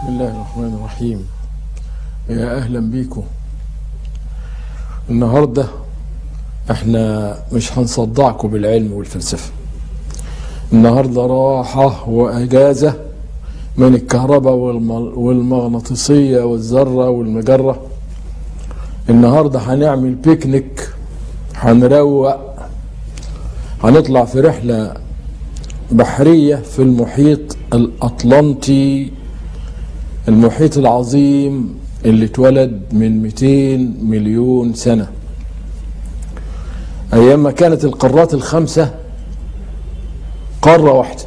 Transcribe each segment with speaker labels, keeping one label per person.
Speaker 1: بسم الله الرحمن الرحيم يا اهلا بيكم النهارده احنا مش هنصدعكم بالعلم والفلسفه النهارده راحه واجازه من الكهرباء والم- والمغناطيسيه والذره والمجره النهارده هنعمل بيكنيك هنروق هنطلع في رحله بحريه في المحيط الاطلنطي المحيط العظيم اللي اتولد من 200 مليون سنة أيام ما كانت القارات الخمسة قارة واحدة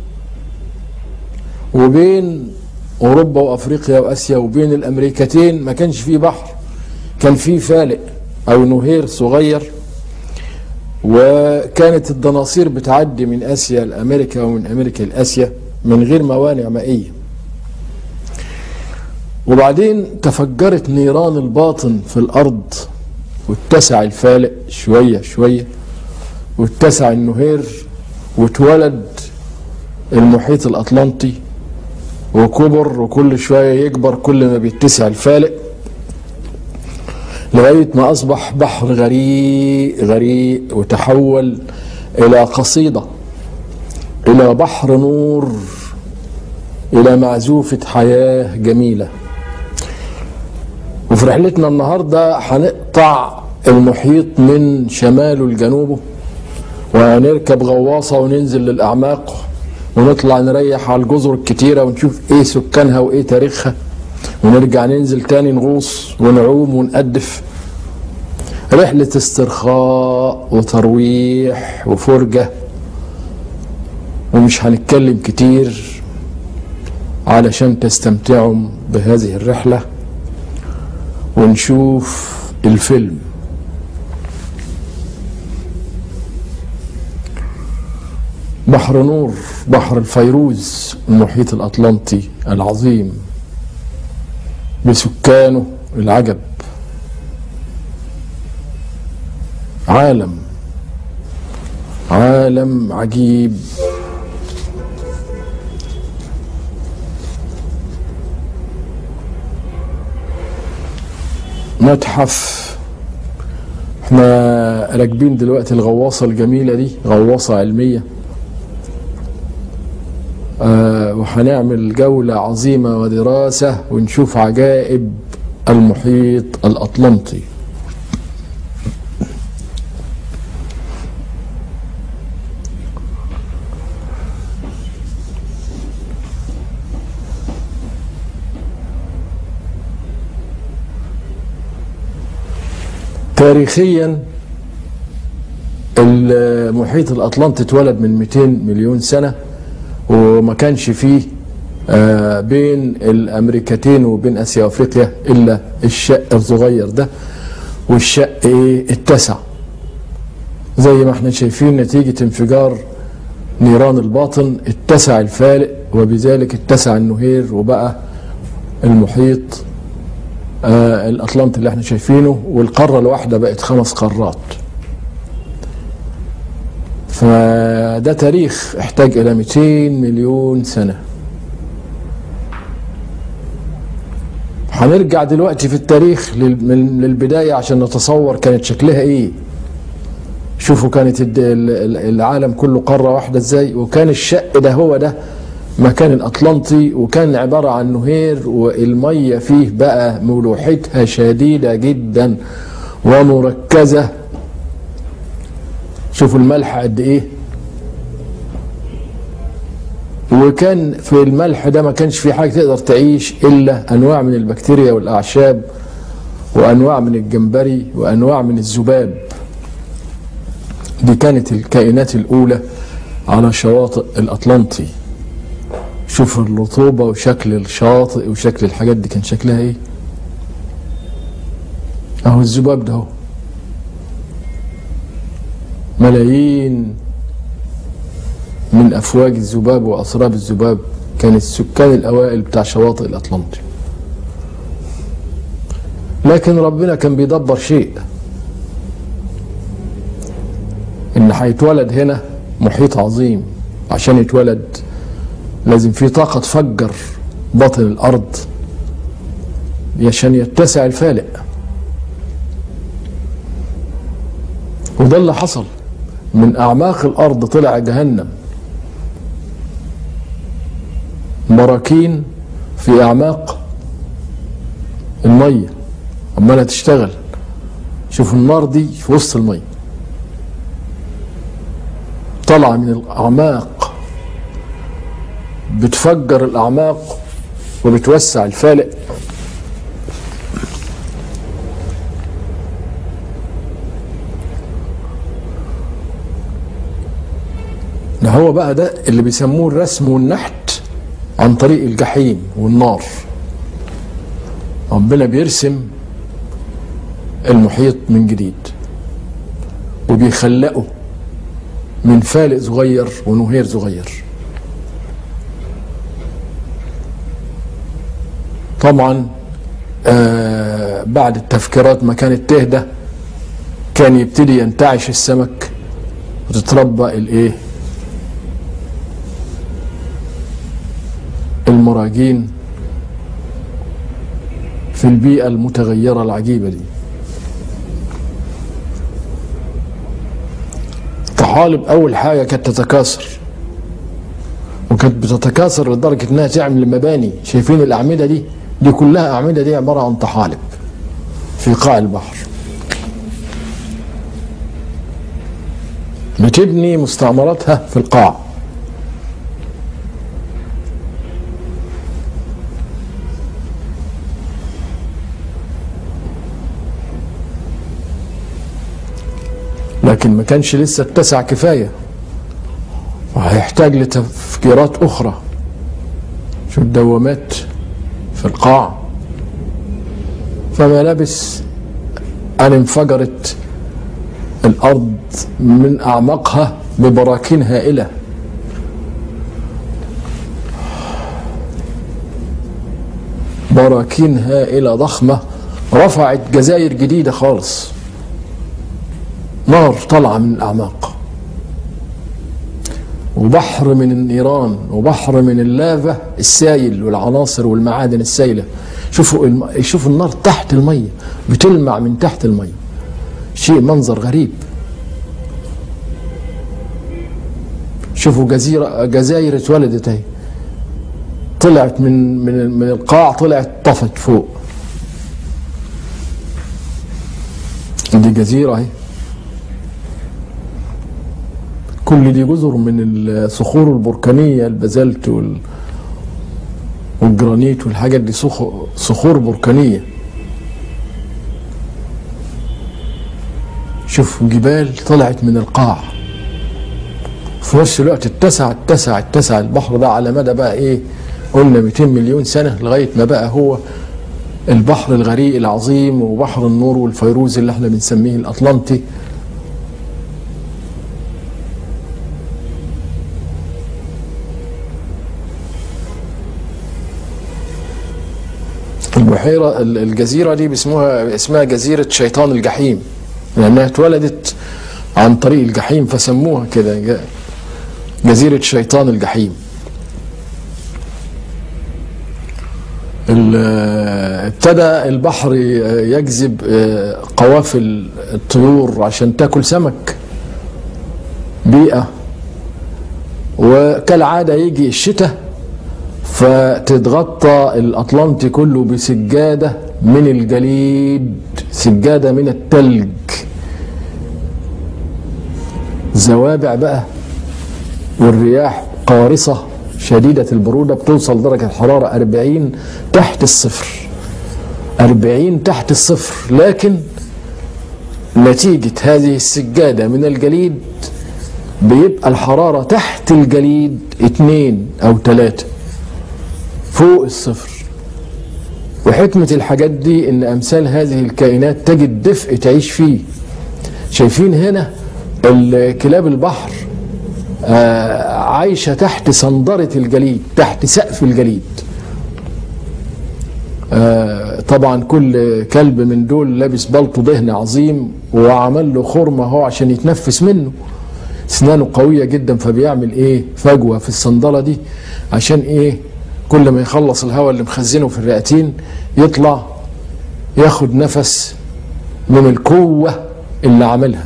Speaker 1: وبين أوروبا وأفريقيا وآسيا وبين الأمريكتين ما كانش فيه بحر كان فيه فالق أو نهير صغير وكانت الدناصير بتعدي من آسيا لأمريكا ومن أمريكا لآسيا من غير موانع مائية وبعدين تفجرت نيران الباطن في الارض واتسع الفالق شويه شويه واتسع النهير واتولد المحيط الاطلنطي وكبر وكل شويه يكبر كل ما بيتسع الفالق لغايه ما اصبح بحر غريق غريق وتحول الى قصيده الى بحر نور الى معزوفه حياه جميله وفي رحلتنا النهارده هنقطع المحيط من شماله لجنوبه وهنركب غواصه وننزل للاعماق ونطلع نريح على الجزر الكتيره ونشوف ايه سكانها وايه تاريخها ونرجع ننزل تاني نغوص ونعوم ونقدف رحله استرخاء وترويح وفرجه ومش هنتكلم كتير علشان تستمتعوا بهذه الرحله ونشوف الفيلم بحر نور بحر الفيروز المحيط الأطلنطي العظيم بسكانه العجب عالم عالم عجيب متحف احنا راكبين دلوقتي الغواصة الجميلة دي غواصة علمية آه وهنعمل جولة عظيمة ودراسة ونشوف عجائب المحيط الأطلنطي تاريخيا المحيط الاطلنطي اتولد من 200 مليون سنه وما كانش فيه آه، بين الامريكتين وبين اسيا وافريقيا الا الشق الصغير ده والشق ايه اتسع زي ما احنا شايفين نتيجه انفجار نيران الباطن اتسع الفالق وبذلك اتسع النهير وبقى المحيط آه الاطلنطي اللي احنا شايفينه والقاره الواحده بقت خمس قارات فده تاريخ احتاج الى 200 مليون سنه هنرجع دلوقتي في التاريخ لل- من- للبدايه عشان نتصور كانت شكلها ايه شوفوا كانت الد- ال- ال- العالم كله قاره واحده ازاي وكان الشق ده هو ده مكان الاطلنطي وكان عباره عن نهير والميه فيه بقى ملوحتها شديده جدا ومركزه شوفوا الملح قد ايه وكان في الملح ده ما كانش في حاجه تقدر تعيش الا انواع من البكتيريا والاعشاب وانواع من الجمبري وانواع من الذباب دي كانت الكائنات الاولى على شواطئ الاطلنطي شوف الرطوبة وشكل الشاطئ وشكل الحاجات دي كان شكلها ايه اهو الذباب ده اهو ملايين من افواج الذباب واسراب الذباب كان السكان الاوائل بتاع شواطئ الاطلنطي لكن ربنا كان بيدبر شيء ان هيتولد هنا محيط عظيم عشان يتولد لازم في طاقة تفجر باطن الارض عشان يتسع الفالق وده اللي حصل من اعماق الارض طلع جهنم براكين في اعماق الميه عماله تشتغل شوفوا النار دي في وسط الميه طالعه من الاعماق بتفجر الاعماق وبتوسع الفالق ده هو بقى ده اللي بيسموه الرسم والنحت عن طريق الجحيم والنار ربنا بيرسم المحيط من جديد وبيخلقه من فالق صغير ونهير صغير طبعا آه بعد التفكيرات ما كانت تهدى كان يبتدي ينتعش السمك وتتربى الايه المراجين في البيئة المتغيرة العجيبة دي طحالب أول حاجة كانت تتكاثر وكانت بتتكاثر لدرجة إنها تعمل مباني شايفين الأعمدة دي دي كلها أعمدة دي عبارة عن طحالب في قاع البحر بتبني مستعمراتها في القاع لكن ما كانش لسه اتسع كفايه وهيحتاج لتفكيرات اخرى شو الدوامات في القاع فما لبس ان انفجرت الارض من اعماقها ببراكين هائله براكين هائله ضخمه رفعت جزائر جديده خالص نار طالعه من الاعماق وبحر من النيران وبحر من اللافا السايل والعناصر والمعادن السائله شوفوا الم... شوفوا النار تحت الميه بتلمع من تحت الميه شيء منظر غريب شوفوا جزيره جزاير اتولدت اهي طلعت من من من القاع طلعت طفت فوق دي جزيره اهي كل دي جزر من الصخور البركانيه البازلت وال والجرانيت والحاجات دي صخور بركانيه شوف جبال طلعت من القاع في نفس الوقت اتسع اتسع اتسع البحر ده على مدى بقى ايه قلنا 200 مليون سنه لغايه ما بقى هو البحر الغريق العظيم وبحر النور والفيروز اللي احنا بنسميه الاطلنطي البحيرة الجزيرة دي باسمها اسمها جزيرة شيطان الجحيم لأنها اتولدت عن طريق الجحيم فسموها كده جزيرة شيطان الجحيم ابتدى البحر يجذب قوافل الطيور عشان تاكل سمك بيئة وكالعادة يجي الشتاء فتتغطى الأطلنطي كله بسجادة من الجليد سجادة من التلج زوابع بقى والرياح قارصة شديدة البرودة بتوصل درجة حرارة 40 تحت الصفر 40 تحت الصفر لكن نتيجة هذه السجادة من الجليد بيبقى الحرارة تحت الجليد اتنين أو تلاتة فوق الصفر وحكمة الحاجات دي إن أمثال هذه الكائنات تجد دفء تعيش فيه شايفين هنا كلاب البحر آه عايشة تحت صندرة الجليد تحت سقف الجليد آه طبعا كل كلب من دول لابس بلطو دهن عظيم وعمل له خرمة هو عشان يتنفس منه اسنانه قوية جدا فبيعمل ايه فجوة في الصندلة دي عشان ايه كل ما يخلص الهواء اللي مخزنه في الرئتين يطلع ياخد نفس من القوة اللي عملها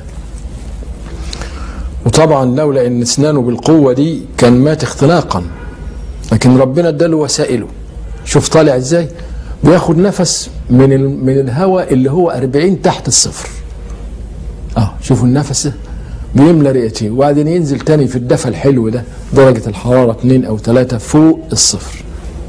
Speaker 1: وطبعا لولا ان اسنانه بالقوة دي كان مات اختناقا لكن ربنا اداله وسائله شوف طالع ازاي بياخد نفس من ال... من الهواء اللي هو 40 تحت الصفر اه شوفوا النفس ده بيملى رئتين وبعدين ينزل تاني في الدفى الحلو ده درجة الحرارة 2 أو 3 فوق الصفر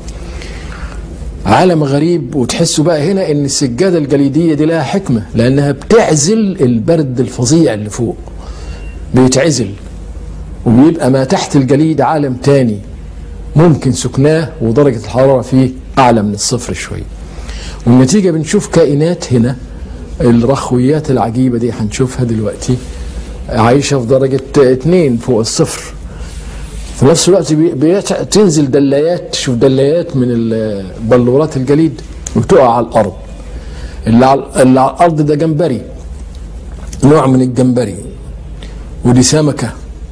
Speaker 1: عالم غريب وتحسوا بقى هنا ان السجادة الجليدية دي لها حكمة لأنها بتعزل البرد الفظيع اللي فوق بيتعزل وبيبقى ما تحت الجليد عالم تاني ممكن سكناه ودرجة الحرارة فيه أعلى من الصفر شوية والنتيجة بنشوف كائنات هنا الرخويات العجيبة دي هنشوفها دلوقتي عايشة في درجة اتنين فوق الصفر في نفس الوقت بتنزل دلايات شوف دلايات من بلورات الجليد وتقع على الأرض اللي على, اللي على الأرض ده جمبري نوع من الجمبري ودي سمكة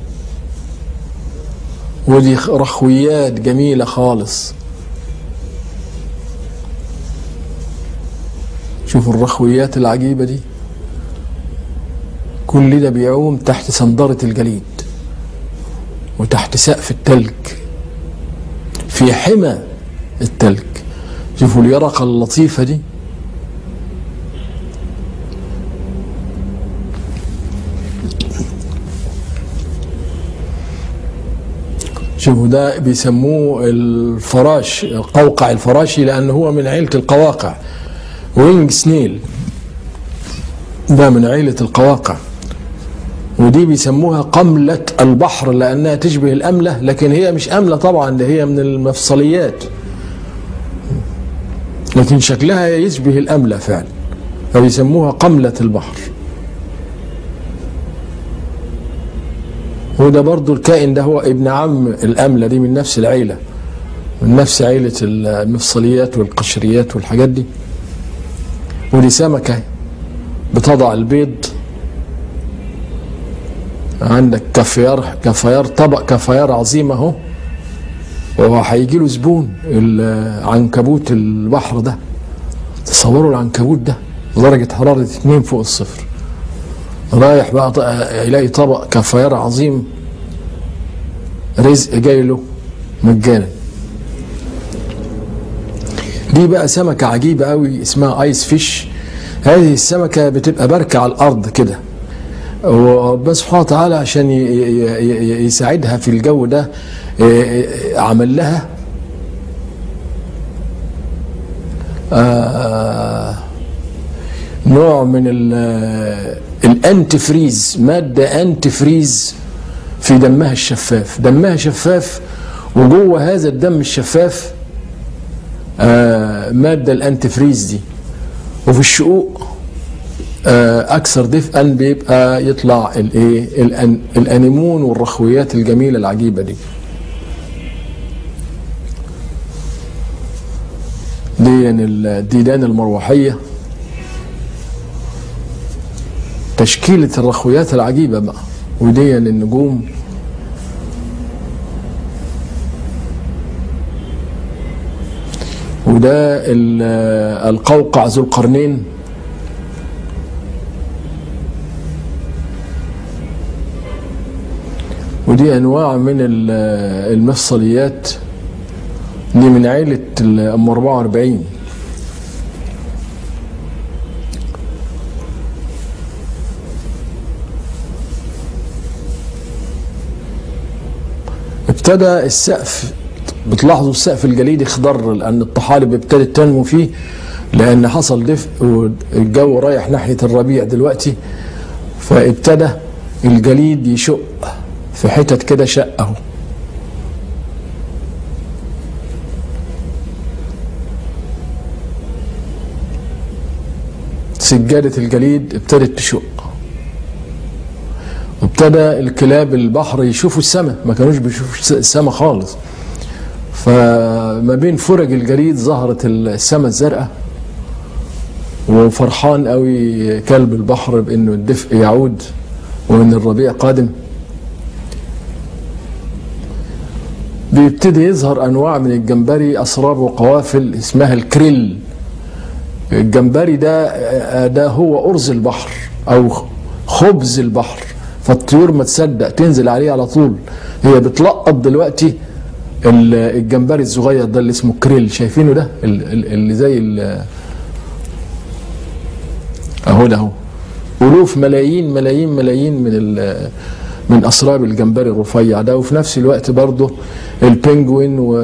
Speaker 1: ودي رخويات جميلة خالص شوفوا الرخويات العجيبة دي كل ده بيعوم تحت صندرة الجليد وتحت سقف التلج في حمى التلج شوفوا اليرقة اللطيفة دي شوفوا ده بيسموه الفراش القوقع الفراشي لأنه هو من عيلة القواقع وينج سنيل ده من عيلة القواقع ودي بيسموها قملة البحر لأنها تشبه الأملة لكن هي مش أملة طبعا ده هي من المفصليات لكن شكلها يشبه الأملة فعلا فبيسموها قملة البحر وده برضو الكائن ده هو ابن عم الأملة دي من نفس العيلة من نفس عيلة المفصليات والقشريات والحاجات دي ودي سمكة بتضع البيض عندك كافيار كافيار طبق كافيار عظيم اهو وهو هيجي له زبون عنكبوت البحر ده تصوروا العنكبوت ده درجة حرارة 2 فوق الصفر رايح بقى يلاقي طبق كافيار عظيم رزق جاي له مجانا دي بقى سمكة عجيبة قوي اسمها ايس فيش هذه السمكة بتبقى باركة على الأرض كده وربنا سبحانه وتعالى عشان يساعدها في الجو ده عمل لها نوع من الانتي فريز ماده انتي فريز في دمها الشفاف دمها شفاف وجوه هذا الدم الشفاف ماده الانتي فريز دي وفي الشقوق اكثر دفئا بيبقى يطلع الايه الانيمون والرخويات الجميله العجيبه دي دي الديدان المروحيه تشكيله الرخويات العجيبه بقى ودي النجوم وده القوقع ذو القرنين ودي انواع من المفصليات دي من عيلة ام 44 ابتدى السقف بتلاحظوا السقف الجليدي اخضر لان الطحالب ابتدت تنمو فيه لان حصل دفء والجو رايح ناحيه الربيع دلوقتي فابتدى الجليد يشق في حتت كده شق اهو سجادة الجليد ابتدت تشق وابتدى الكلاب البحر يشوفوا السماء ما كانوش بيشوفوا السماء خالص فما بين فرج الجليد ظهرت السماء الزرقاء وفرحان قوي كلب البحر بانه الدفء يعود وان الربيع قادم بيبتدي يظهر انواع من الجمبري اسراب وقوافل اسمها الكريل الجمبري ده ده هو ارز البحر او خبز البحر فالطيور ما تصدق تنزل عليه على طول هي بتلقط دلوقتي الجمبري الصغير ده اللي اسمه كريل شايفينه ده اللي زي اهو ده اهو الوف ملايين ملايين ملايين من من اسراب الجمبري الرفيع ده وفي نفس الوقت برضه البنجوين و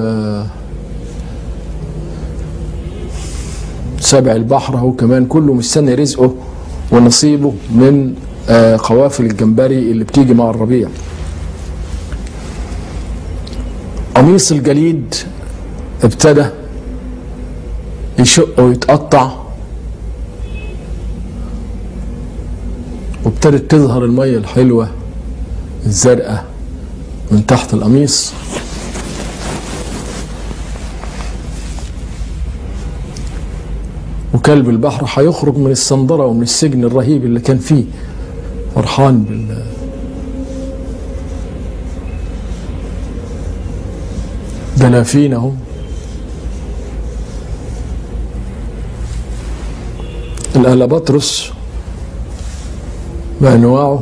Speaker 1: سبع البحر اهو كمان كله مستني رزقه ونصيبه من قوافل الجمبري اللي بتيجي مع الربيع قميص الجليد ابتدى يشق ويتقطع وابتدت تظهر المية الحلوة الزرقاء من تحت القميص وكلب البحر هيخرج من الصندرة ومن السجن الرهيب اللي كان فيه فرحان بال دلافينهم الالباتروس بانواعه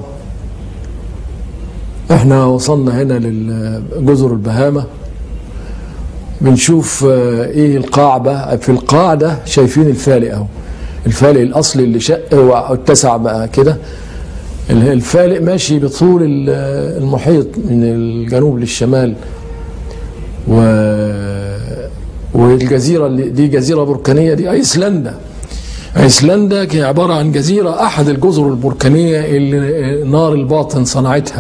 Speaker 1: احنا وصلنا هنا لجزر البهامه بنشوف ايه القاع بقى في القاع ده شايفين الفالق اهو الفالق الاصلي اللي شق واتسع بقى كده الفالق ماشي بطول المحيط من الجنوب للشمال و والجزيرة اللي دي جزيرة بركانية دي أيسلندا أيسلندا هي عبارة عن جزيرة أحد الجزر البركانية اللي نار الباطن صنعتها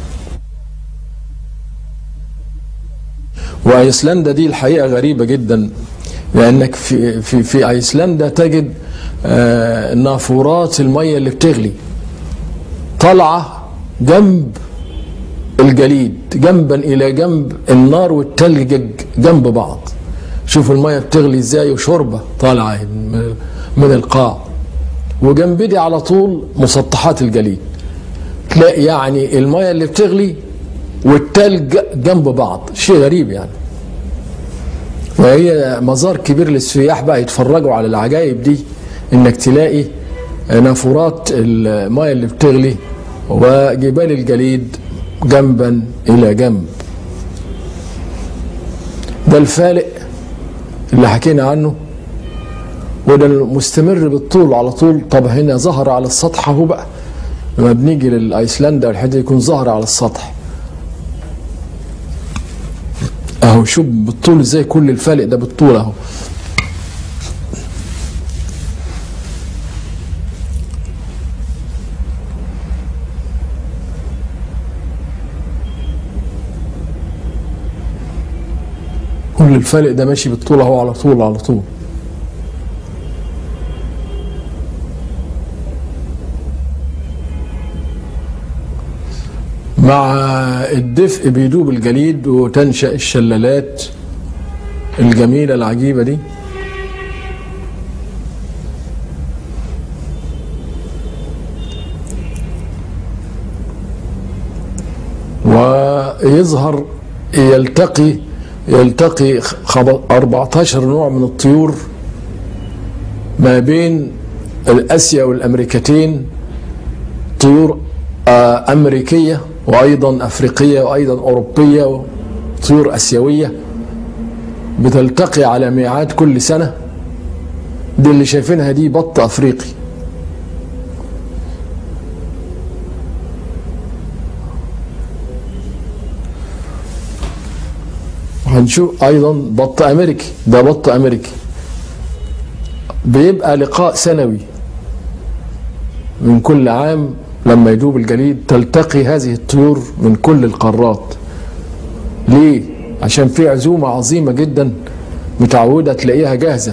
Speaker 1: وأيسلندا دي الحقيقة غريبة جدا لأنك في, في, في أيسلندا تجد آه نافورات المية اللي بتغلي طالعة جنب الجليد جنبا الى جنب النار والتلج جنب بعض شوف الميه بتغلي ازاي وشوربه طالعه من القاع وجنب دي على طول مسطحات الجليد تلاقي يعني الميه اللي بتغلي والتلج جنب بعض شيء غريب يعني وهي مزار كبير للسياح بقى يتفرجوا على العجائب دي انك تلاقي نافورات الميه اللي بتغلي وجبال الجليد جنبا الى جنب ده الفالق اللي حكينا عنه وده مستمر بالطول على طول طب هنا ظهر على السطح اهو بقى لما بنيجي للايسلندا والحته يكون ظهر على السطح اهو شوف بالطول ازاي كل الفالق ده بالطول اهو كل الفالق ده ماشي بالطول اهو على طول على طول مع الدفء بيدوب الجليد وتنشأ الشلالات الجميلة العجيبة دي ويظهر يلتقي يلتقي 14 نوع من الطيور ما بين الاسيا والامريكتين طيور امريكيه وايضا افريقيه وايضا اوروبيه وطيور اسيويه بتلتقي على ميعاد كل سنه دي اللي شايفينها دي بط افريقي هنشوف ايضا بط امريكي ده بط امريكي بيبقى لقاء سنوي من كل عام لما يدوب الجليد تلتقي هذه الطيور من كل القارات ليه عشان في عزومة عظيمة جدا متعودة تلاقيها جاهزة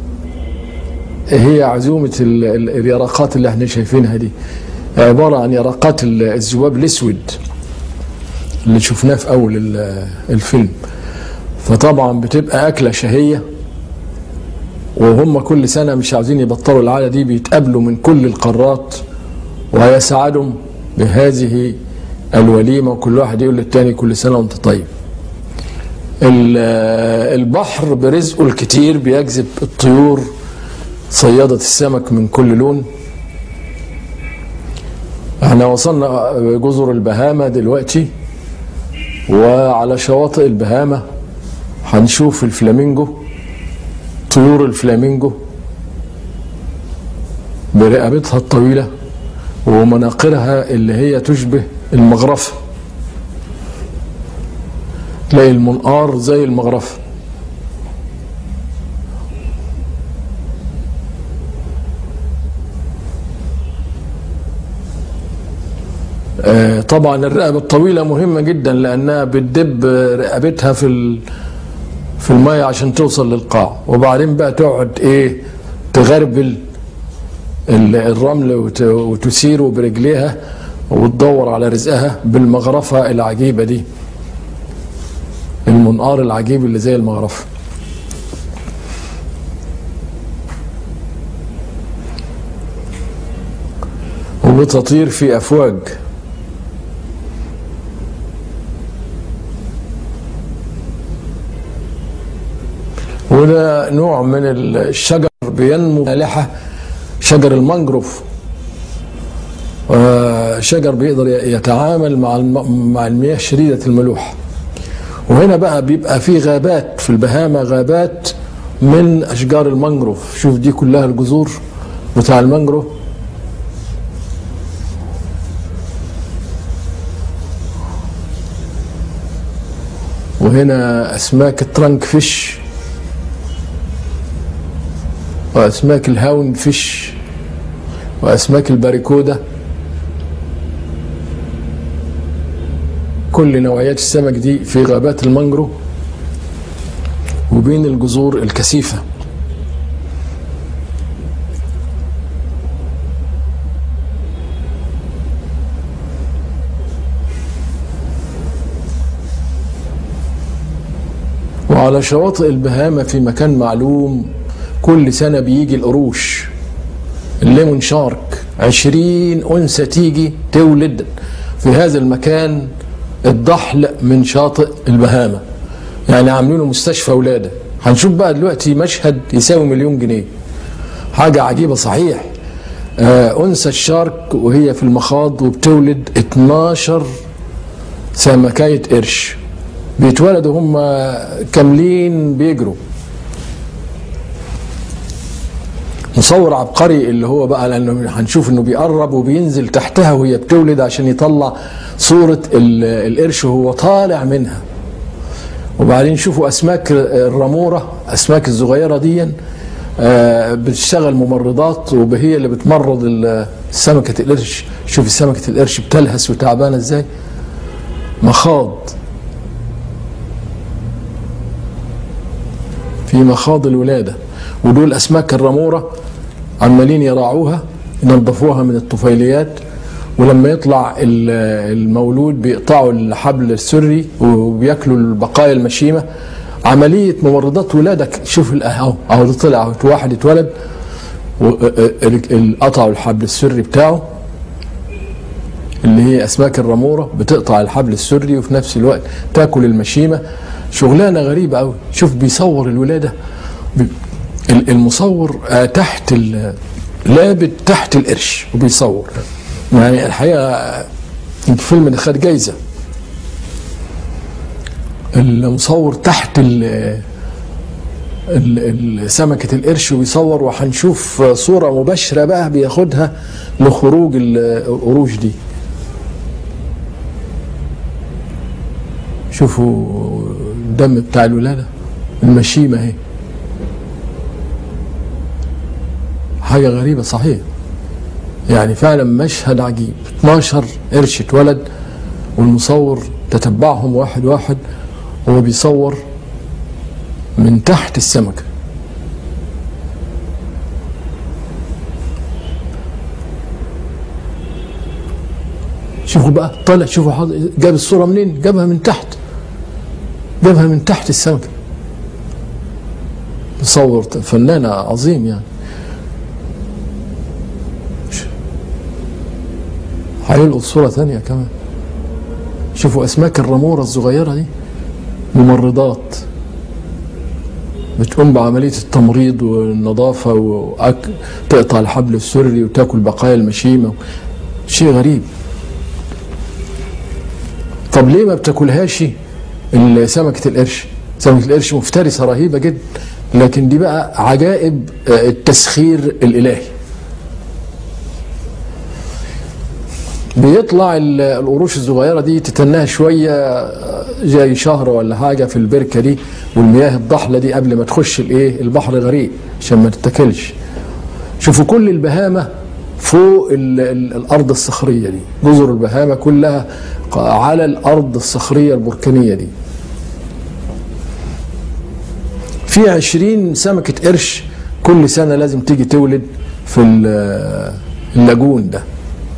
Speaker 1: هي عزومة اليرقات اللي احنا شايفينها دي عبارة عن يرقات الذباب الاسود اللي شفناه في اول الفيلم فطبعا بتبقى أكلة شهية وهم كل سنة مش عاوزين يبطلوا العادة دي بيتقابلوا من كل القارات ويسعدهم بهذه الوليمة وكل واحد يقول للتاني كل سنة وانت طيب ال- البحر برزقه الكتير بيجذب الطيور صيادة السمك من كل لون احنا وصلنا جزر البهامة دلوقتي وعلى شواطئ البهامة هنشوف الفلامينجو طيور الفلامينجو برقبتها الطويلة ومناقرها اللي هي تشبه المغرفة تلاقي المنقار زي المغرفة آه، طبعا الرقبة الطويلة مهمة جدا لأنها بتدب رقبتها في ال... في المية عشان توصل للقاع وبعدين بقى تقعد ايه تغربل ال- الرمل وت- وتسيره برجليها وتدور على رزقها بالمغرفة العجيبة دي المنقار العجيب اللي زي المغرفة وبتطير في أفواج وده نوع من الشجر بينمو مالحة شجر المانجروف آه، شجر بيقدر يتعامل مع الم- مع المياه شديدة الملوحة وهنا بقى بيبقى في غابات في البهامة غابات من أشجار المانجروف شوف دي كلها الجذور بتاع المانجروف وهنا أسماك الترنك فيش وأسماك الهاون فيش وأسماك الباريكودا كل نوعيات السمك دي في غابات المانجرو وبين الجذور الكثيفة وعلى شواطئ البهامة في مكان معلوم كل سنة بيجي القروش الليمون شارك عشرين أنثى تيجي تولد في هذا المكان الضحل من شاطئ البهامة يعني عاملينه مستشفى ولادة هنشوف بقى دلوقتي مشهد يساوي مليون جنيه حاجة عجيبة صحيح آه أنثى الشارك وهي في المخاض وبتولد 12 سمكاية قرش بيتولدوا هم كاملين بيجروا مصور عبقري اللي هو بقى لانه هنشوف انه بيقرب وبينزل تحتها وهي بتولد عشان يطلع صورة ال- القرش وهو طالع منها وبعدين شوفوا اسماك الرمورة اسماك الصغيرة دي آه، بتشتغل ممرضات وهي اللي بتمرض ال- سمكة القرش شوف سمكة القرش بتلهس وتعبانة ازاي مخاض في مخاض الولادة ودول أسماك الرمورة عمالين يراعوها ينظفوها من الطفيليات ولما يطلع ال- المولود بيقطعوا الحبل السري وبياكلوا البقايا المشيمة عملية ممرضات ولادة شوف ال- اهو اهو ده طلع اهو واحد اتولد و- ال- ال- قطعوا الحبل السري بتاعه اللي هي اسماك الرموره بتقطع الحبل السري وفي نفس الوقت تاكل المشيمه شغلانه غريبه قوي شوف بيصور الولاده بي- ال- المصور آه، تحت ال- لابد تحت القرش وبيصور يعني الحقيقه آه، الفيلم ده خد جايزه المصور تحت ال ال- ال- سمكة القرش وبيصور وهنشوف صورة مباشرة بقى بياخدها لخروج القروش دي شوفوا الدم بتاع الولادة المشيمة اهي حاجة غريبة صحيح يعني فعلا مشهد عجيب 12 قرش اتولد والمصور تتبعهم واحد واحد وهو بيصور من تحت السمكة شوفوا بقى طلع شوفوا حاضر جاب الصورة منين جابها من تحت جابها من تحت السمكة مصور فنان عظيم يعني هيلقط صورة ثانية كمان شوفوا أسماك الرمورة الصغيرة دي ممرضات بتقوم بعملية التمريض والنظافة وتقطع الحبل السري وتاكل بقايا المشيمة شيء غريب طب ليه ما بتاكلهاش سمكة القرش سمكة القرش مفترسة رهيبة جدا لكن دي بقى عجائب التسخير الإلهي بيطلع القروش الصغيره دي تتناها شويه زي شهر ولا حاجه في البركه دي والمياه الضحله دي قبل ما تخش الايه البحر غريق عشان ما تتاكلش شوفوا كل البهامه فوق ال ال الارض الصخريه دي جزر البهامه كلها على الارض الصخريه البركانيه دي في عشرين سمكه قرش كل سنه لازم تيجي تولد في اللاجون ده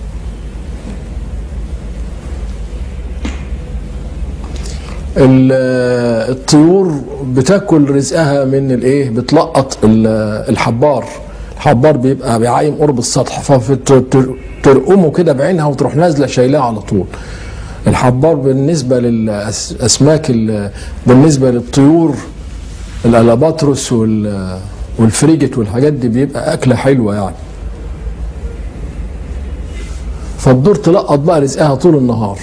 Speaker 1: الطيور بتاكل رزقها من الايه بتلقط الحبار الحبار بيبقى بيعايم قرب السطح فترقمه كده بعينها وتروح نازله شايلاه على طول الحبار بالنسبه للاسماك بالنسبه للطيور الالاباتروس والفريجت والحاجات دي بيبقى اكله حلوه يعني فتدور تلقط بقى رزقها طول النهار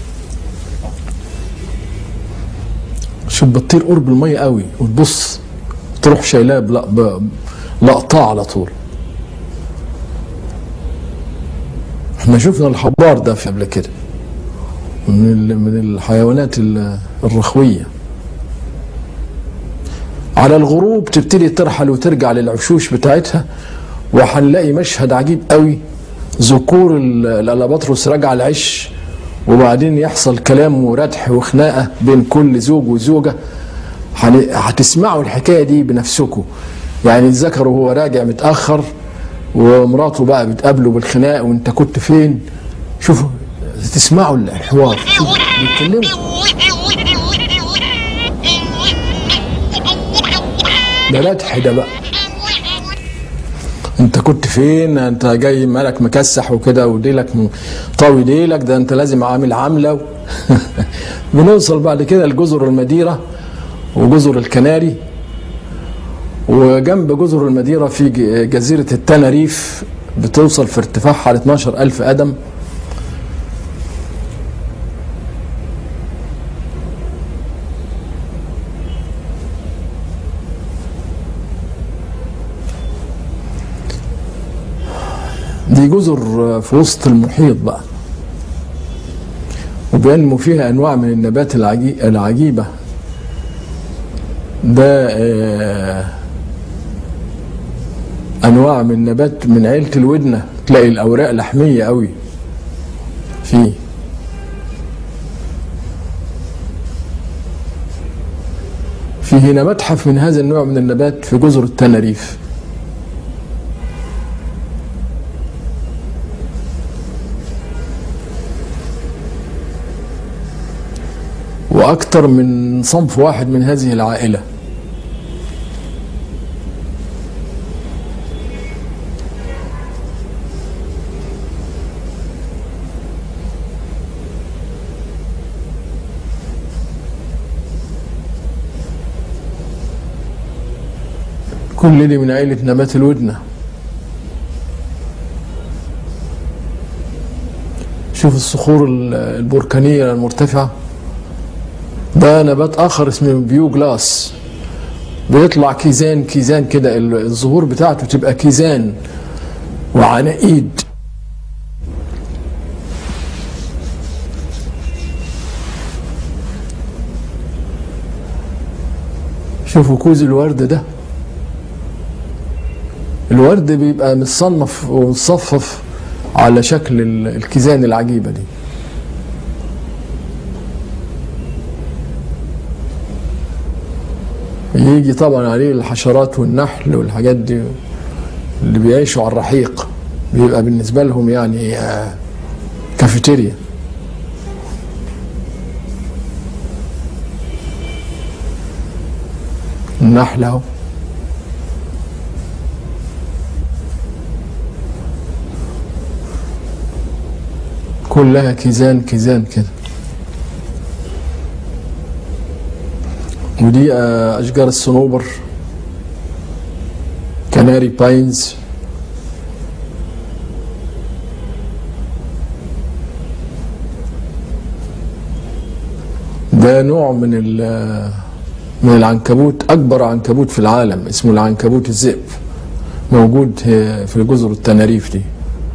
Speaker 1: شوف بتطير قرب الميه قوي وتبص تروح شايلاه بلقطاه على طول احنا شفنا الحبار ده في قبل كده من من الحيوانات الرخويه على الغروب تبتدي ترحل وترجع للعشوش بتاعتها وهنلاقي مشهد عجيب قوي ذكور الالاباتروس راجعه العش وبعدين يحصل كلام وردح وخناقه بين كل زوج وزوجه هتسمعوا الحكايه دي بنفسكم يعني الذكر وهو راجع متاخر ومراته بقى بتقابله بالخناق وانت كنت فين شوفوا تسمعوا الحوار شوفوا بيتكلموا ده ردح ده بقى انت كنت فين انت جاي مالك مكسح وكده وديلك طاوي ديلك ده انت لازم عامل عامله بنوصل بعد كده لجزر المديره وجزر الكناري وجنب جزر المديره في جزيره التناريف بتوصل في ارتفاعها ل 12 ألف قدم دي جزر في وسط المحيط بقى وبينمو فيها انواع من النبات العجيبه ده انواع من نبات من عيله الودنه تلاقي الاوراق لحميه قوي فيه في هنا متحف من هذا النوع من النبات في جزر التناريف وأكثر من صنف واحد من هذه العائلة كل دي من عائلة نبات الودنة شوف الصخور البركانية المرتفعة ده نبات اخر اسمه بيو جلاس بيطلع كيزان كيزان كده الظهور بتاعته تبقى كيزان وعناقيد شوفوا كوز الورد ده الورد بيبقى متصنف ومتصفف على شكل الكيزان العجيبه دي يجي طبعا عليه الحشرات والنحل والحاجات دي اللي بيعيشوا على الرحيق بيبقى بالنسبه لهم يعني كافيتيريا النحل اهو كلها كيزان كيزان كده ودي آه، أشجار الصنوبر كناري باينز ده نوع من ال- من العنكبوت أكبر عنكبوت في العالم اسمه العنكبوت الذئب موجود في جزر التناريف دي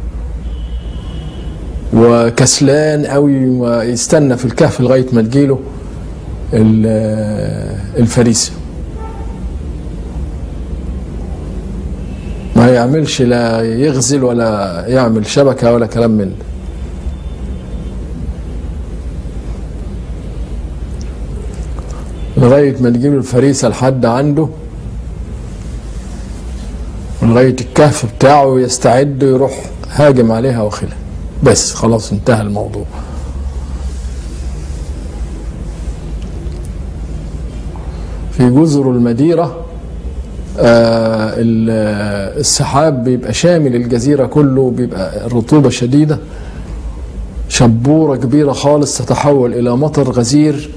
Speaker 1: وكسلان قوي ويستنى في الكهف لغايه ما تجيله ال- الفريسه ما يعملش لا يغزل ولا يعمل شبكه ولا كلام من ده لغايه ما تجيله الفريسه لحد عنده ولغايه الكهف بتاعه يستعد يروح هاجم عليها واخلها بس خلاص انتهى الموضوع في جزر المديرة آه ال- السحاب بيبقى شامل الجزيرة كله بيبقى الرطوبة شديدة شبورة كبيرة خالص تتحول إلى مطر غزير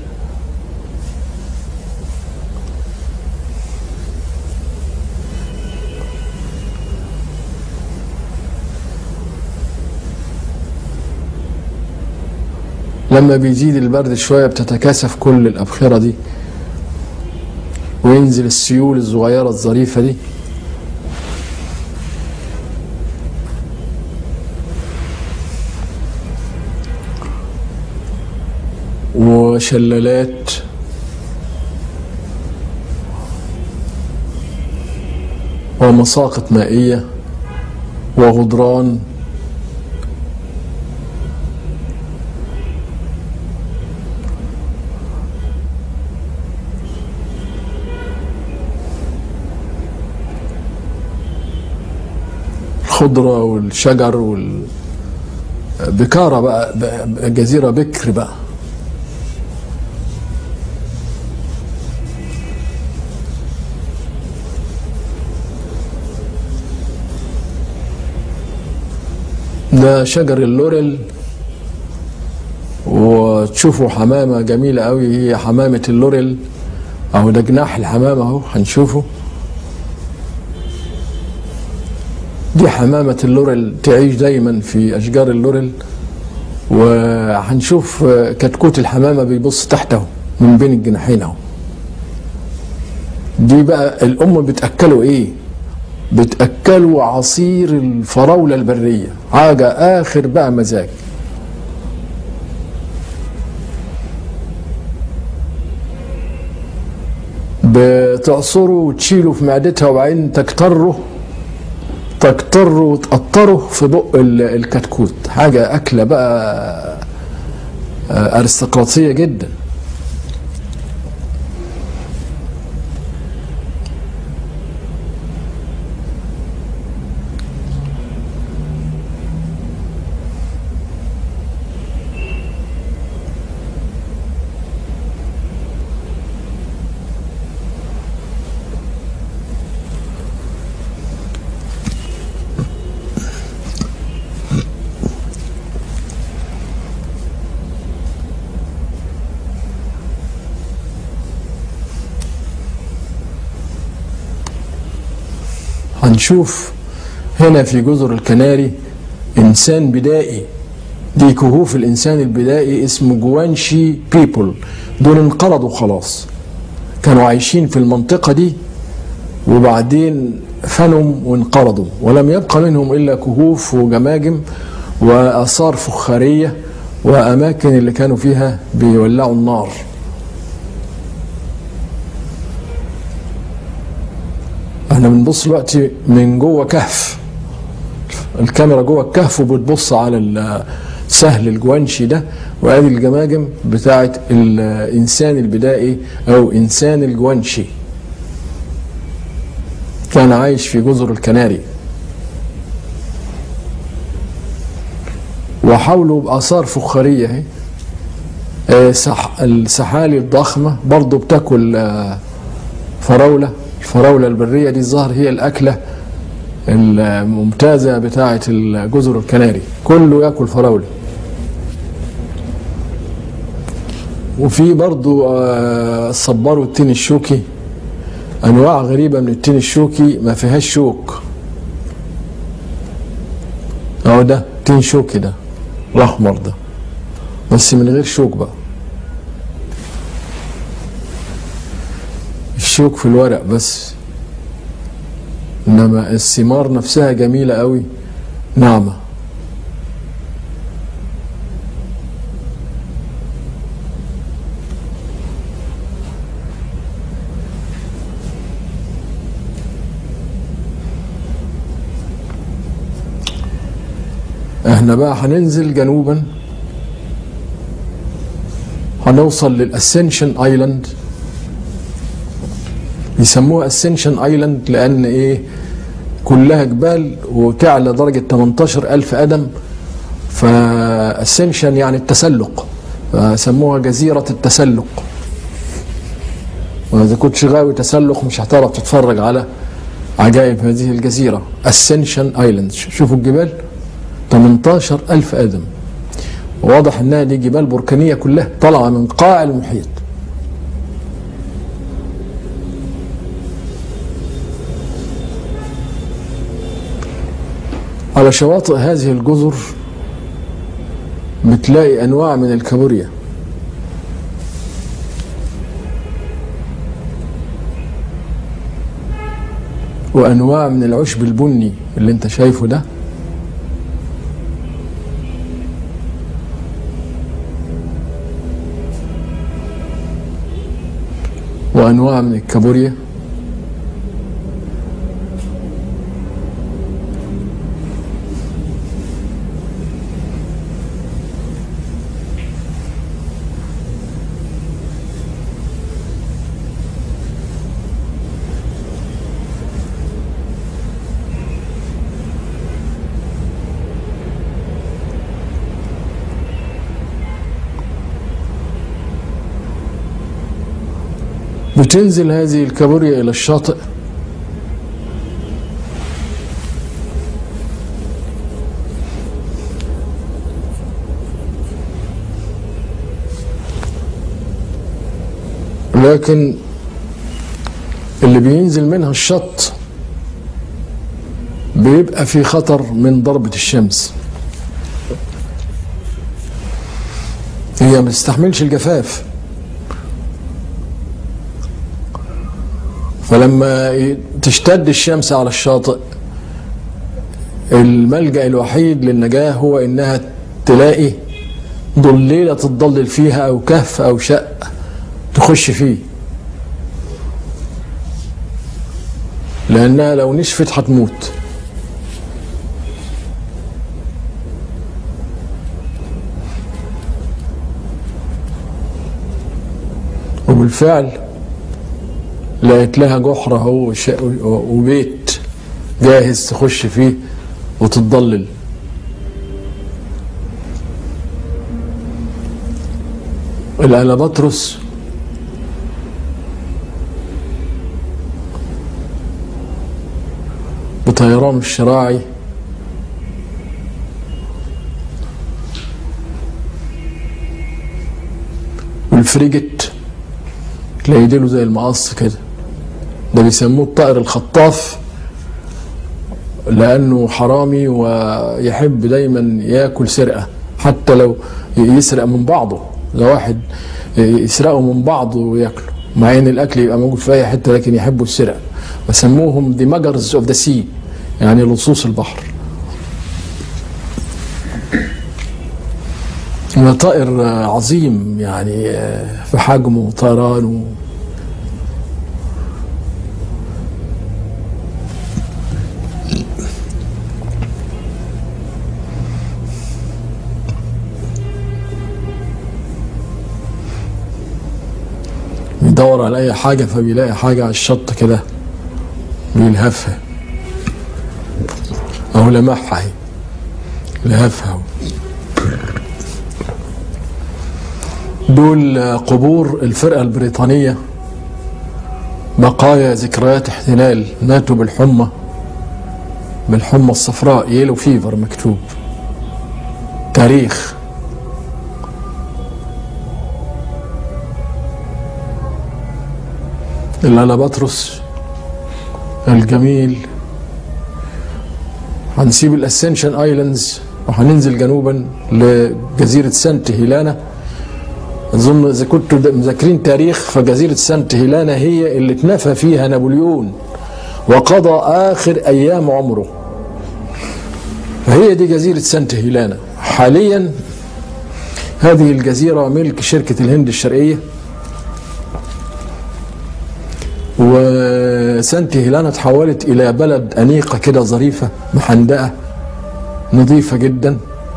Speaker 1: لما بيزيد البرد شوية بتتكاثف كل الأبخرة دي وينزل السيول الصغيرة الظريفة دي وشلالات ومساقط مائية وغدران الخضرة والشجر وال بكارة بقى ب- جزيرة بكر بقى ده شجر اللوريل وتشوفوا حمامة جميلة قوي هي حمامة اللوريل اهو ده جناح الحمامة اهو هنشوفه دي حمامة اللوريل تعيش دايما في أشجار اللوريل وهنشوف كتكوت الحمامة بيبص تحته من بين الجناحين اهو دي بقى الأم بتأكله إيه؟ بتأكلوا عصير الفراولة البرية حاجة آخر بقى مزاج بتعصره وتشيله في معدتها وبعدين تكتره تكتره وتقطره في بق ال- الكتكوت حاجة أكلة بقى آه، أرستقراطية جدا هنشوف هنا في جزر الكناري إنسان بدائي دي كهوف الإنسان البدائي اسمه جوانشي بيبل دول انقرضوا خلاص كانوا عايشين في المنطقة دي وبعدين فنوا وانقرضوا ولم يبقى منهم إلا كهوف وجماجم وآثار فخارية وأماكن اللي كانوا فيها بيولعوا النار احنا بنبص دلوقتي من جوه كهف الكاميرا جوه الكهف وبتبص على ال- سهل الجوانشي ده وادي الجماجم بتاعت الانسان البدائي او انسان الجوانشي كان عايش في جزر الكناري وحوله بآثار فخارية اهي آه، سح- السحالي الضخمة برضه بتاكل آه، فراولة الفراولة البرية دي الظاهر هي الأكلة الممتازة بتاعة الجزر الكناري كله ياكل فراولة وفي برضو آه، صبروا التين الشوكي انواع غريبه من التين الشوكي ما فيهاش شوك اهو ده تين شوكي ده الاحمر ده بس من غير شوك بقى الشوك في الورق بس انما الثمار نفسها جميله قوي ناعمه احنا بقى هننزل جنوبا هنوصل للاسنشن ايلاند يسموها اسنشن ايلاند لان ايه كلها جبال وتعلى درجة 18 ألف قدم فاسنشن يعني التسلق فسموها جزيرة التسلق وإذا كنت غاوي تسلق مش هتعرف تتفرج على عجائب هذه الجزيرة اسنشن ايلاند شوفوا الجبال 18 ألف قدم واضح انها دي جبال بركانية كلها طالعة من قاع المحيط على شواطئ هذه الجزر بتلاقي انواع من الكابوريا وانواع من العشب البني اللي انت شايفه ده وانواع من الكابوريا بتنزل هذه الكابوريا إلى الشاطئ لكن اللي بينزل منها الشط بيبقى في خطر من ضربة الشمس هي ما تستحملش الجفاف فلما تشتد الشمس على الشاطئ الملجأ الوحيد للنجاة هو إنها تلاقي ضليلة تتضلل فيها أو كهف أو شق تخش فيه لأنها لو نشفت هتموت وبالفعل لقيت لها جحر اهو وبيت جاهز تخش فيه وتتضلل الالباتروس بطيران الشراعي والفريجت تلاقي ديله زي المقص كده ده بيسموه الطائر الخطاف لانه حرامي ويحب دايما ياكل سرقه حتى لو يسرق من بعضه لو واحد يسرقه من بعضه وياكله مع ان الاكل يبقى موجود في اي حته لكن يحبوا السرقه بسموهم دي ماجرز اوف ذا سي يعني لصوص البحر طائر عظيم يعني في حجمه وطيرانه بيدور على اي حاجة فبيلاقي حاجة على الشط كده بيلهفها اهو لمحها اهي لهفها دول قبور الفرقة البريطانية بقايا ذكريات احتلال ماتوا بالحمى بالحمى الصفراء يلو فيفر مكتوب تاريخ الالاباتروس الجميل هنسيب الاسنشن ايلاندز وهننزل جنوبا لجزيره سانت هيلانا اظن اذا كنتوا مذاكرين تاريخ فجزيره سانت هيلانا هي اللي اتنفى فيها نابليون وقضى اخر ايام عمره فهي دي جزيره سانت هيلانا حاليا هذه الجزيره ملك شركه الهند الشرقيه وسانت هيلانا تحولت الى بلد انيقه كده ظريفه محندقه نظيفه جدا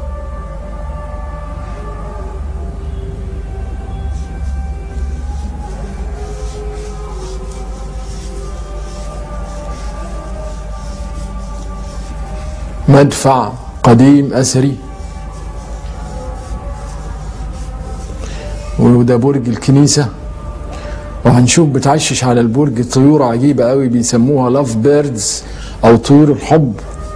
Speaker 1: مدفع قديم اثري وده برج الكنيسه وهنشوف بتعشش على البرج طيور عجيبه قوي بيسموها لاف بيردز او طيور الحب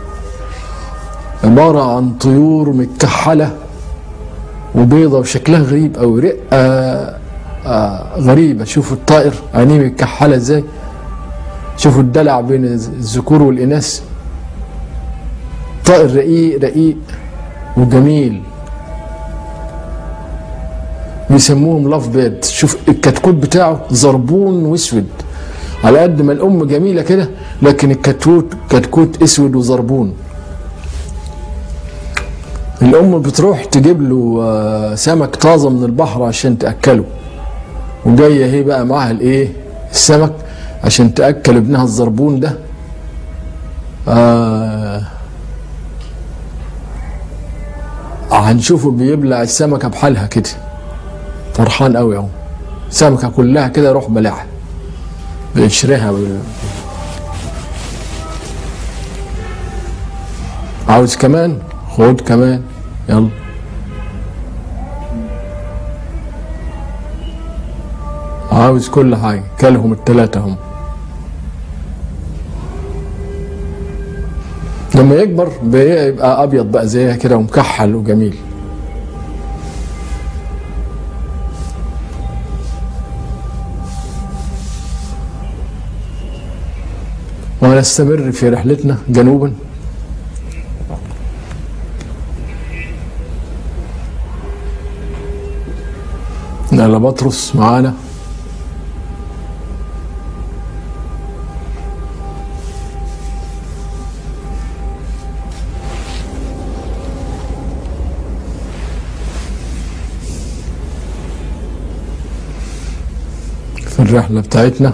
Speaker 1: عباره عن طيور متكحله وبيضه وشكلها غريب او رقه آه غريبه شوفوا الطائر عينيه متكحله ازاي شوفوا الدلع بين الذكور والاناث طائر رقيق رقيق وجميل بيسموهم لاف بيرد شوف الكتكوت بتاعه زربون واسود على قد ما الام جميله كده لكن الكتكوت كتكوت اسود وزربون الام بتروح تجيب له سمك طازه من البحر عشان تاكله وجايه هي بقى معاها الايه السمك عشان تاكل ابنها الزربون ده آه هنشوفه بيبلع السمكه بحالها كده فرحان قوي اهو سمكه كلها كده يروح بلعها بيشريها بال... عاوز كمان خد كمان يلا عاوز كل حاجه كلهم التلاتة هم لما يكبر بيبقى ابيض بقى زيها كده ومكحل وجميل ونستمر في رحلتنا جنوبا البطرس معانا في الرحلة بتاعتنا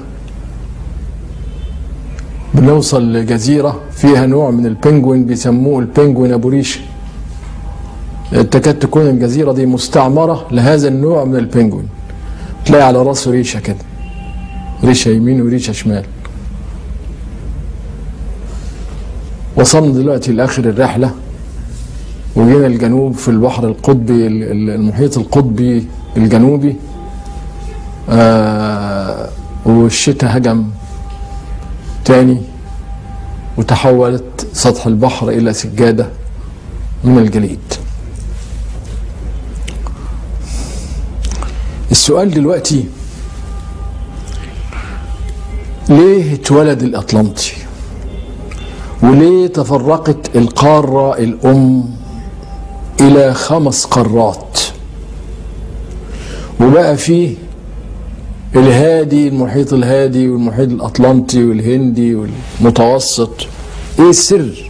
Speaker 1: بنوصل لجزيرة فيها نوع من البنجوين بيسموه البنجوين أبو ريشة تكاد تكون الجزيرة دي مستعمرة لهذا النوع من البنجوين تلاقي على راسه ريشة كده ريشة يمين وريشة شمال وصلنا دلوقتي لآخر الرحلة وجينا الجنوب في البحر القطبي المحيط القطبي الجنوبي آه والشتاء هجم تاني وتحولت سطح البحر إلى سجادة من الجليد السؤال دلوقتي ليه اتولد الأطلنطي وليه تفرقت القارة الأم إلى خمس قارات وبقى فيه الهادي المحيط الهادي والمحيط الأطلنطي والهندي والمتوسط إيه السر؟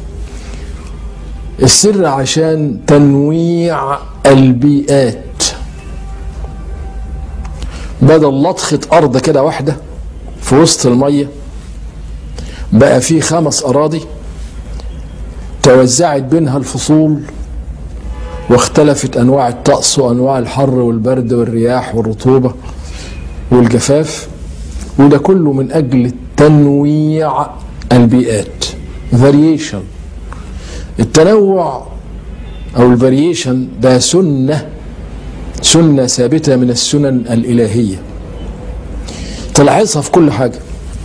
Speaker 1: السر عشان تنويع البيئات بدل لطخة أرض كده واحدة في وسط المية بقى في خمس أراضي توزعت بينها الفصول واختلفت أنواع الطقس وأنواع الحر والبرد والرياح والرطوبة والجفاف وده كله من أجل تنويع البيئات فاريشن التنوع أو الفاريشن ده سنة سنة ثابتة من السنن الإلهية تلاحظها في كل حاجة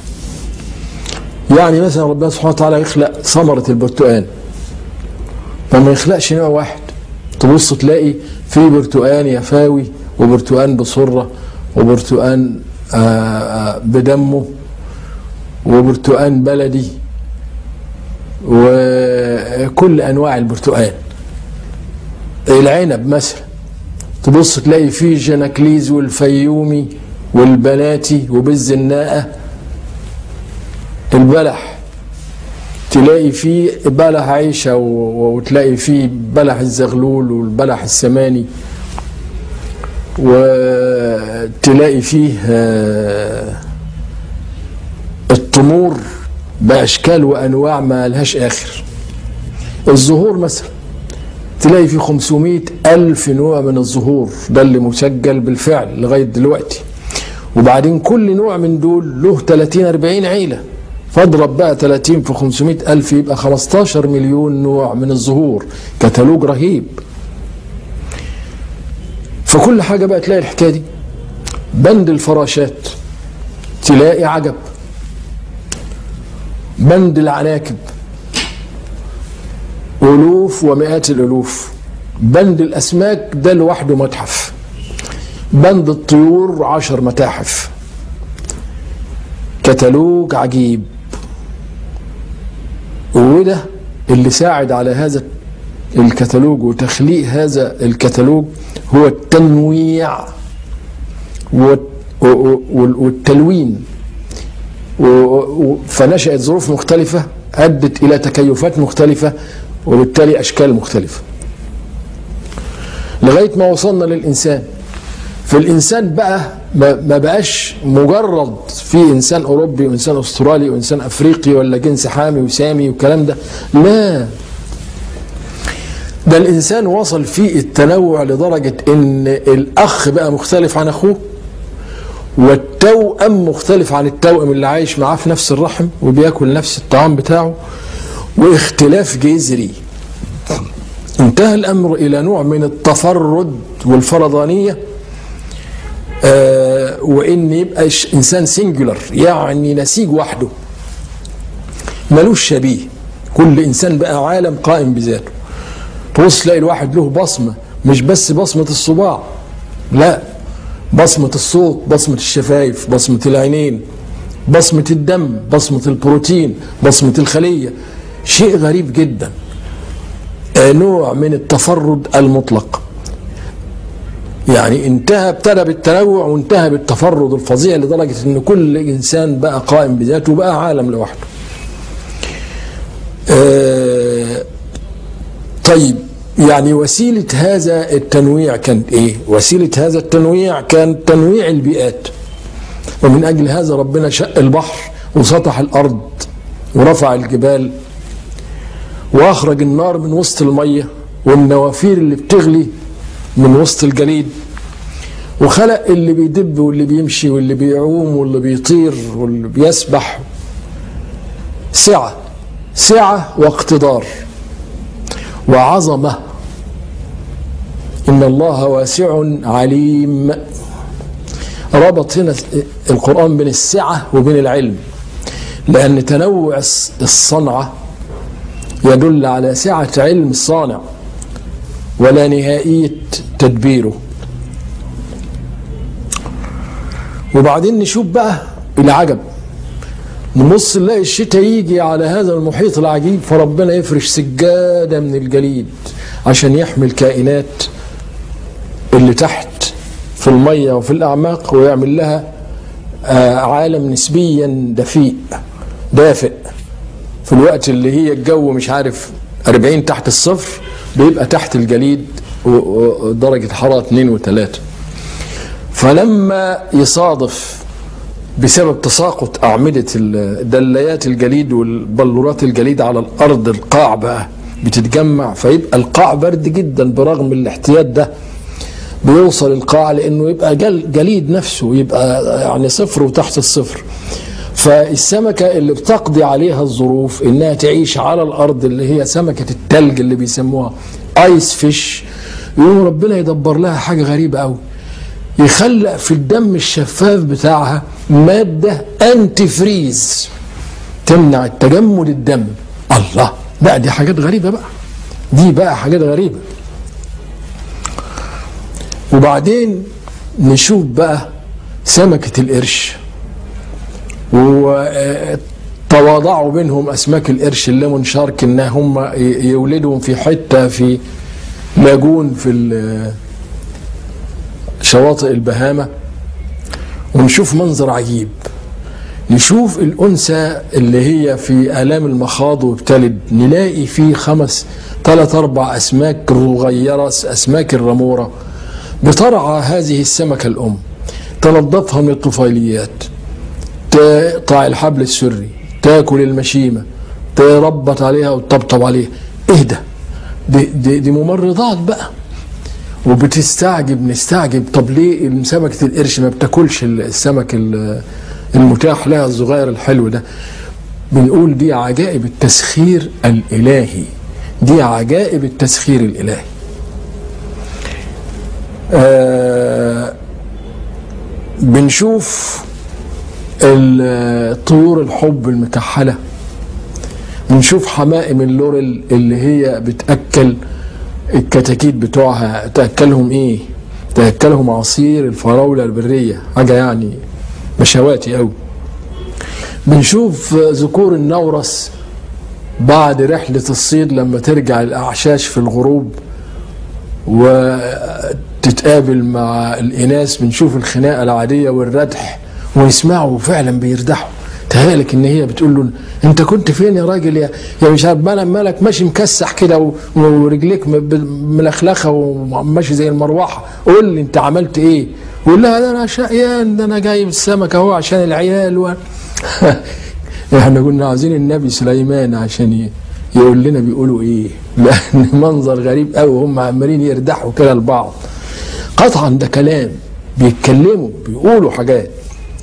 Speaker 1: يعني مثلا ربنا سبحانه وتعالى يخلق ثمرة البرتقال فما يخلقش نوع واحد تبص تلاقي في برتقان يفاوي وبرتقان بصرة وبرتقان بدمه وبرتقان بلدي وكل انواع البرتقان العنب مثلا تبص تلاقي فيه جناكليز والفيومي والبناتي وبز الناقه البلح تلاقي فيه بلح عيشة وتلاقي فيه بلح الزغلول والبلح السماني وتلاقي فيه التمور بأشكال وأنواع ما لهاش آخر الزهور مثلا تلاقي فيه 500 ألف نوع من الزهور ده اللي مسجل بالفعل لغاية دلوقتي وبعدين كل نوع من دول له 30 40 عيله فاضرب بقى 30 في 500 ألف يبقى 15 مليون نوع من الزهور كتالوج رهيب فكل حاجة بقى تلاقي الحكاية دي بند الفراشات تلاقي عجب بند العناكب ألوف ومئات الألوف بند الأسماك ده لوحده متحف بند الطيور عشر متاحف كتالوج عجيب وده اللي ساعد على هذا الكتالوج وتخليق هذا الكتالوج هو التنويع والتلوين فنشأت ظروف مختلفة أدت إلى تكيفات مختلفة وبالتالي أشكال مختلفة لغاية ما وصلنا للإنسان فالإنسان بقى ما بقاش مجرد في إنسان أوروبي وإنسان أسترالي وإنسان أفريقي ولا جنس حامي وسامي والكلام ده لا ده الإنسان وصل في التنوع لدرجة إن الأخ بقى مختلف عن أخوه والتوأم مختلف عن التوأم اللي عايش معاه في نفس الرحم وبياكل نفس الطعام بتاعه واختلاف جذري انتهى الأمر إلى نوع من التفرد والفرضانية آه وان يبقى انسان سنجولر يعني نسيج وحده ملوش شبيه كل انسان بقى عالم قائم بذاته تبص تلاقي الواحد له بصمه مش بس بصمه الصباع لا بصمه الصوت بصمه الشفايف بصمه العينين بصمه الدم بصمه البروتين بصمه الخليه شيء غريب جدا آه نوع من التفرد المطلق يعني انتهى ابتدى بالتنوع وانتهى بالتفرد الفظيع لدرجة ان كل انسان بقى قائم بذاته بقى عالم لوحده آه طيب يعني وسيلة هذا التنويع كانت ايه وسيلة هذا التنويع كان تنويع البيئات ومن اجل هذا ربنا شق البحر وسطح الارض ورفع الجبال واخرج النار من وسط الميه والنوافير اللي بتغلي من وسط الجليد وخلق اللي بيدب واللي بيمشي واللي بيعوم واللي بيطير واللي بيسبح سعة سعة واقتدار وعظمة إن الله واسع عليم ربط هنا القرآن بين السعة وبين العلم لأن تنوع الصنعة يدل على سعة علم الصانع ولا نهائية تدبيره وبعدين نشوف بقى العجب نبص نلاقي الشتاء يجي على هذا المحيط العجيب فربنا يفرش سجادة من الجليد عشان يحمي الكائنات اللي تحت في المية وفي الأعماق ويعمل لها عالم نسبيا دفيء دافئ في الوقت اللي هي الجو مش عارف 40 تحت الصفر بيبقى تحت الجليد ودرجة حرارة 2 و3 فلما يصادف بسبب تساقط أعمدة دليات الجليد والبلورات الجليد على الأرض القاع بقى بتتجمع فيبقى القاع برد جدا برغم الاحتياط ده بيوصل القاع لانه يبقى جل جليد نفسه يبقى يعني صفر وتحت الصفر فالسمكة اللي بتقضي عليها الظروف انها تعيش على الارض اللي هي سمكة التلج اللي بيسموها ايس فيش يقوم ربنا يدبر لها حاجة غريبة قوي يخلق في الدم الشفاف بتاعها مادة انتي فريز تمنع التجمد الدم الله لا دي حاجات غريبة بقى دي بقى حاجات غريبة وبعدين نشوف بقى سمكة القرش وتواضعوا بينهم أسماك القرش اللي منشارك إن هم يولدوا في حتة في لاجون في ال- شواطئ البهامة ونشوف منظر عجيب نشوف الأنثى اللي هي في آلام المخاض وبتلد نلاقي فيه خمس ثلاث أربع أسماك صغيرة أسماك الرمورة بترعى هذه السمكة الأم تنظفها من الطفيليات تقطع الحبل السري تاكل المشيمة تربط عليها وتطبطب عليها ايه ده دي, دي, دي ممرضات بقى وبتستعجب نستعجب طب ليه سمكة القرش ما بتاكلش السمك ال- المتاح لها الصغير الحلو ده بنقول دي عجائب التسخير الإلهي دي عجائب التسخير الإلهي آه بنشوف ال- طيور الحب المكحلة بنشوف حمائم اللورل اللي هي بتأكل الكتاكيت بتوعها تأكلهم ايه تأكلهم عصير الفراولة البرية حاجة يعني مشواتي قوي بنشوف ذكور النورس بعد رحلة الصيد لما ترجع الأعشاش في الغروب وتتقابل مع الإناث بنشوف الخناقة العادية والردح ويسمعوا فعلا بيردحوا تهيألك ان هي بتقول له انت كنت فين يا راجل يا يا مش عارف مالك مالك ماشي مكسح كده و- ورجليك م- ب- ملخلخه وماشي زي المروحه قول لي انت عملت ايه؟ يقول لها ده انا شقيان ده انا جايب السمك اهو عشان العيال و... احنا كنا عاوزين النبي سليمان عشان ي- يقول لنا بيقولوا ايه لان منظر غريب قوي وهم عمالين يردحوا كده لبعض قطعا ده كلام بيتكلموا بيقولوا حاجات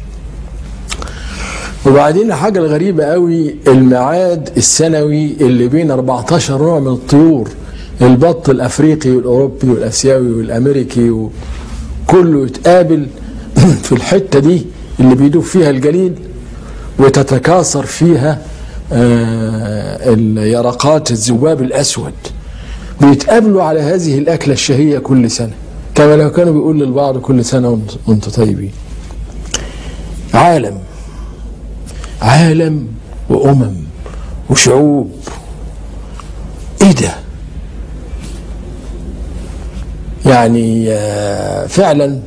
Speaker 1: وبعدين الحاجة الغريبة قوي الميعاد السنوي اللي بين 14 نوع من الطيور البط الأفريقي والأوروبي والآسيوي والأمريكي وكله يتقابل في الحتة دي اللي بيدوب فيها الجليد وتتكاثر فيها آه، اليرقات الذباب الأسود بيتقابلوا على هذه الأكلة الشهية كل سنة كما لو كانوا بيقول للبعض كل سنة وانت- وانتم طيبين عالم عالم وامم وشعوب ايه ده يعني آه، فعلا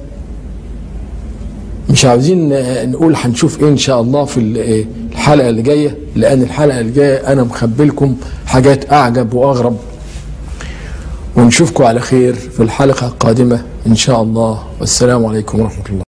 Speaker 1: مش عاوزين آه، نقول هنشوف ايه ان شاء الله في ال- آه، الحلقه اللي جايه لان الحلقه اللي جايه انا مخبلكم حاجات اعجب واغرب ونشوفكم على خير في الحلقه القادمه ان شاء الله والسلام عليكم ورحمه الله